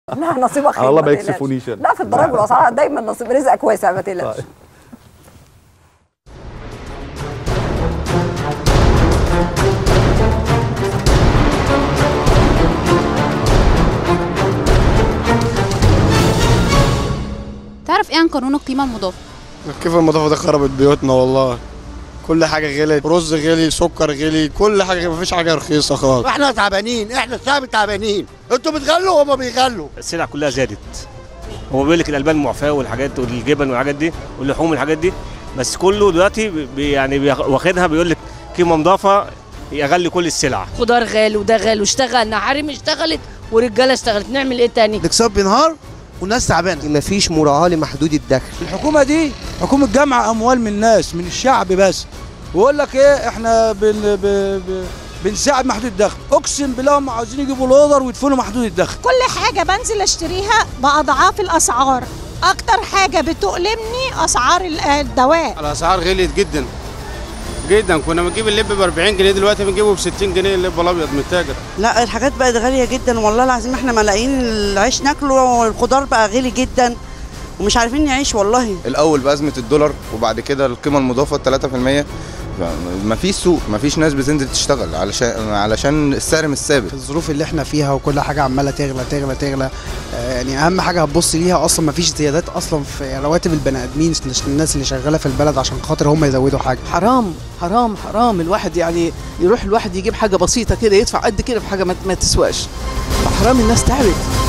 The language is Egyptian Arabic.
لا نصيبك خير على الله ما ما تقلقش. يكسفونيش أنا. لا في الضرايب والاسعار دايما نصيب رزقك واسع ما تقلقش طيب. تعرف ايه عن قانون القيمة المضافة؟ كيف المضافة ده خربت بيوتنا والله كل حاجة غلت رز غلي سكر غلي كل حاجة مفيش حاجة رخيصة خالص احنا تعبانين احنا الشعب تعبانين انتوا بتغلوا وهم بيغلوا السلع كلها زادت هو بيقول لك الالبان المعفاه والحاجات والجبن والحاجات دي واللحوم والحاجات دي بس كله دلوقتي بي يعني بياخ- واخدها بيقول لك قيمه مضافه يغلي كل السلع خضار غالي وده غالي واشتغلنا حريم اشتغلت ورجاله اشتغلت نعمل ايه تاني الاقتصاد بينهار والناس تعبانه مفيش مراعاة لمحدود الدخل الحكومه دي حكومه جمع اموال من الناس من الشعب بس ويقول لك ايه احنا بن ب... ب... بنساعد محدود الدخل اقسم بالله هم عاوزين يجيبوا الاوضر ويدفنوا محدود الدخل كل حاجة بنزل اشتريها بأضعاف الأسعار أكتر حاجة بتؤلمني أسعار ال- الدواء الأسعار غليت جدا جدا كنا بنجيب اللب ب 40 جنيه دلوقتي بنجيبه ب 60 جنيه اللب الابيض من التاجر لا الحاجات بقت غالية جدا والله العظيم احنا ملاقين العيش ناكله والخضار بقى غالي جدا ومش عارفين نعيش والله الاول بازمه الدولار وبعد كده القيمه المضافه 3% مفيش سوق مفيش ناس بتنزل تشتغل علشان علشان السعر مش ثابت في الظروف اللي احنا فيها وكل حاجة عمالة تغلى تغلى تغلى آه، يعني أهم حاجة هتبص ليها أصلا مفيش زيادات أصلا في رواتب البني آدمين الناس اللي شغالة في البلد عشان خاطر هم يزودوا حاجة حرام حرام حرام الواحد يعني يروح الواحد يجيب حاجه بسيطه كده يدفع قد كده في حاجه ما, ما تسواش حرام الناس تعبت